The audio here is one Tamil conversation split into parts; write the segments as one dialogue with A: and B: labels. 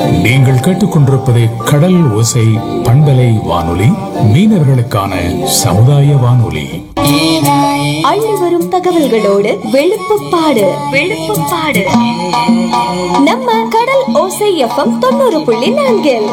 A: நீங்கள் கேட்டுக்கொண்டிருப்பது கடல் ஓசை பண்பலை வானொலி மீனவர்களுக்கான சமுதாய வானொலி
B: அள்ளி வரும் தகவல்களோடு வெளுப்புப்பாடு வெளுப்புப்பாடு நம்ம கடல் ஓசை எஃப்எம் தொண்ணூறு புள்ளி நான்கில்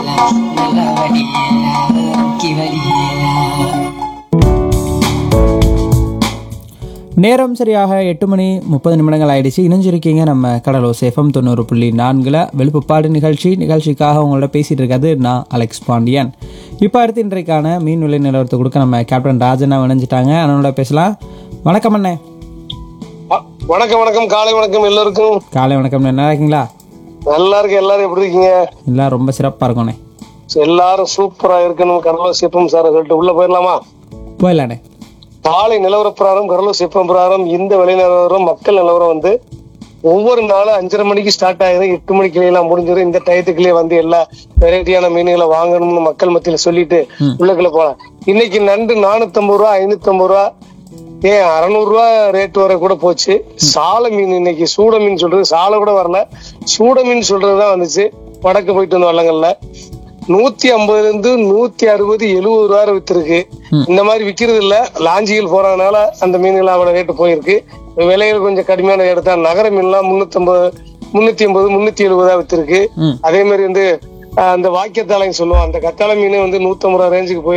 C: நேரம் சரியாக எட்டு மணி முப்பது நிமிடங்கள் ஆயிடுச்சு இணைஞ்சிருக்கீங்க நம்ம கடலோ சேஃபம் தொண்ணூறு புள்ளி நான்கில் வெளுப்புப்பாடு நிகழ்ச்சி நிகழ்ச்சிக்காக உங்களோட பேசிகிட்டு இருக்காது நான் அலெக்ஸ் பாண்டியன் இப்போ அடுத்து இன்றைக்கான மீன் விலை நிலவரத்தை கொடுக்க நம்ம கேப்டன் ராஜனா இணைஞ்சிட்டாங்க அண்ணனோட பேசலாம் வணக்கம் அண்ணே
D: வ- வணக்கம் வணக்கம் காலை வணக்கம் எல்லாருக்கும்
C: காலை வணக்கம் நல்லா இருக்கீங்களா
D: நல்லா இருக்கு எல்லாரும் எப்படி இருக்கீங்க
C: எல்லாம் ரொம்ப சிறப்பாக இருக்கோண்ணே
D: எல்லாரும் சூப்பரா இருக்கணும் கடலூர் சிப்பம் சார் சொல்லிட்டு உள்ள போயிடலாமா
C: போயிடலாண்ணே
D: காலை நிலவர பிரகாரம் கடலூர் சிப்பம் பிரகாரம் இந்த விலை நிலவரம் மக்கள் நிலவரம் வந்து ஒவ்வொரு நாளும் அஞ்சரை மணிக்கு ஸ்டார்ட் ஆகுது எட்டு மணிக்கு எல்லாம் முடிஞ்சிடும் இந்த டயத்துக்குள்ளே வந்து எல்லா வெரைட்டியான மீன்களை வாங்கணும்னு மக்கள் மத்தியில சொல்லிட்டு உள்ளக்குள்ள போலாம் இன்னைக்கு நண்டு நானூத்தம்பது ரூபா ஐநூத்தம்பது ரூபா ஏன் அறநூறு ரூபா ரேட் வரை கூட போச்சு சால மீன் இன்னைக்கு சூட மீன் சொல்றது சால கூட வரல சூட மீன் சொல்றதுதான் வந்துச்சு வடக்கு போயிட்டு வந்த வள்ளங்கள்ல நூத்தி ஐம்பதுல இருந்து நூத்தி அறுபது எழுபது ரூபா வரை வித்திருக்கு இந்த மாதிரி விக்கிறது இல்ல லாஞ்சிகள் போறதுனால அந்த மீன்கள் அவட ரேட்டு போயிருக்கு விலைகள் கொஞ்சம் கடுமையான எடுத்தா நகர மீன்லாம் முன்னூத்தி ஐம்பது முன்னூத்தி ஐம்பது முன்னூத்தி எழுபதா வித்திருக்கு
C: ம்.
D: அதே மாதிரி வந்து அஹ், அந்த வாக்கியத்தாளைன்னு சொல்லுவோம் அந்த கத்தாழை மீன் வந்து நூத்தம்பது ரூபா ரேஞ்சுக்கு போய்